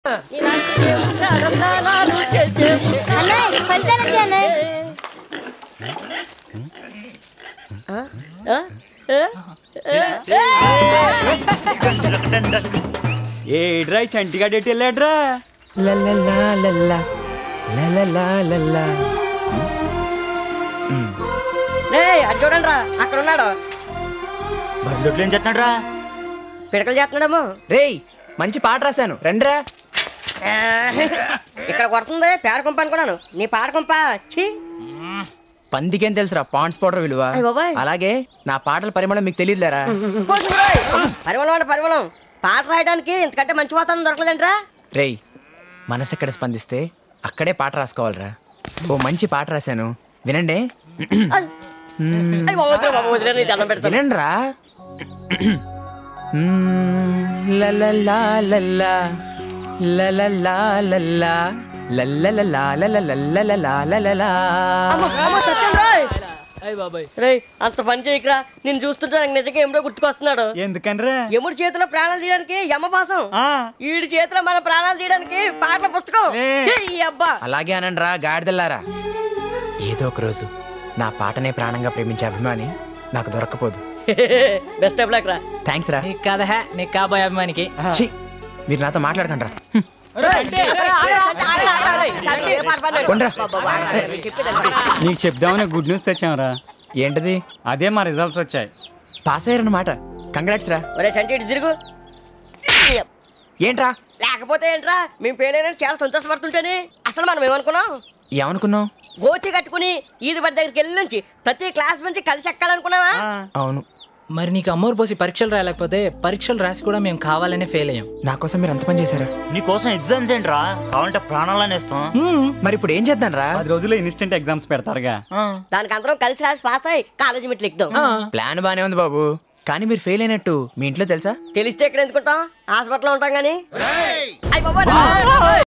అన్నయ్య ఫలితాలు వచ్చాయి అన్నయ్య ఏడ్రా ఈ చంటిగాడు ఎటు వెళ్ళాడ్రా లల్లలా లల్లా లల్లలా లల్లా అది చూడండి రా అక్కడ ఉన్నాడు బరిలోట్లు ఏం చేస్తున్నాడు రా పిడకలు చేస్తున్నాడేమో రేయ్ మంచి పాట రాశాను రండిరా ఇక్కడ కొడుతుంది పేడ కొంప అనుకున్నాను నీ పాడ కొంప ఛీ పందికేం తెలుసురా పాండ్స్ పౌడర్ విలువ అయ్ బాబాయ్. అలాగే నా పాటల పరిమాణం మీకు తెలియదులేరా కోసి రోయ్. పరిమళం అంటే పరిమళం పాట రాయడానికి ఇంతకంటే మంచి వాతావరణం దొరకలేదంట్రా రేయ్ మనసు ఎక్కడ స్పందిస్తే అక్కడే పాట రాసుకోవాలిరా ఓ మంచి పాట రాశాను వినండి అయ్యి బాబు, వదిలే బాబు, వదిలే, నీ దండం పెడతాను వినండి రా లలలా లల్లా లలలా లల్లా లల్లలా లలలా లలలా అమ్మో, అమ్మో, చచ్చాను రోయ్. రేయ్ అంత పని చేయకురా నేను చూస్తుంటే నాకు నిజంగా ఎముడో గుర్తుకొస్తున్నాడు ఎందుకనరా ఎముడి చేతిలో ప్రాణాలు తీయడానికి యమపాసం ఈడి చేతిలో మన ప్రాణాలు తీయడానికి పాటల పుస్తకం ఏ. ఛీ, ఈ అబ్బా అలాగే అనండి రా గాడిదల్లారా ఏదో ఒక రోజు నా పాటనే ప్రాణంగా ప్రేమించే అభిమాని నాకు దొరకపోదు బెస్ట్ ఆఫ్ లక్ రా థ్యాంక్స్ రా నీకు కాదా హే నీకు కాబోయే అభిమానికి ఛీ, మీరు నాతో మాట్లాడకండి రా కొండ్రా. నీకు చెప్దామని గుడ్ న్యూస్ తెచ్చాంరా ఏంటది అదే మా రిజల్ట్స్ వచ్చాయి పాస్ అయ్యారన్నమాట కంగ్రాట్స్ రా ఒరే చంటి ఇటు తిరుగు ఏంట్రా లేకపోతే ఏంట్రా మేము పేరైనా చాలా సంతోషపడుతుంటేనే అసలు మనం ఏమనుకున్నాం ఏమనుకున్నావు గోచి కట్టుకుని ఈది బడి దగ్గరికి వెళ్ళి నుంచి ప్రతి క్లాస్ నుంచి కలిసి ఎక్కాలనుకున్నావా అవును మరి నీకు అమ్మోరు పోసి పరీక్షలు రాయలేకపోతే పరీక్షలు రాసి కూడా మేము కావాలనే ఫెయిల్ అయ్యాం నా కోసం మీరు అంత పని చేశారా నీకోసం ఎగ్జామ్స్ ఏంట్రా కావాలంటే ప్రాణాలని ఇస్తాం మరి ఇప్పుడు ఏం చేద్దాం రా పది రోజుల్లో ఇన్స్టెంట్ ఎగ్జామ్స్ పెడతారుగా దానికి అందరం కలిసి రాసి పాస్ అయ్యి కాలేజీ మెట్లు ఎక్కుదాం ప్లాన్ బానే ఉంది బాబు కానీ మీరు ఫెయిల్ అయినట్టు మీ ఇంట్లో తెలుసా తెలిస్తే ఎక్కడ ఎందుకుంటాం హాస్పిటల్లో ఉంటాం కానీ అయ్యి బాబా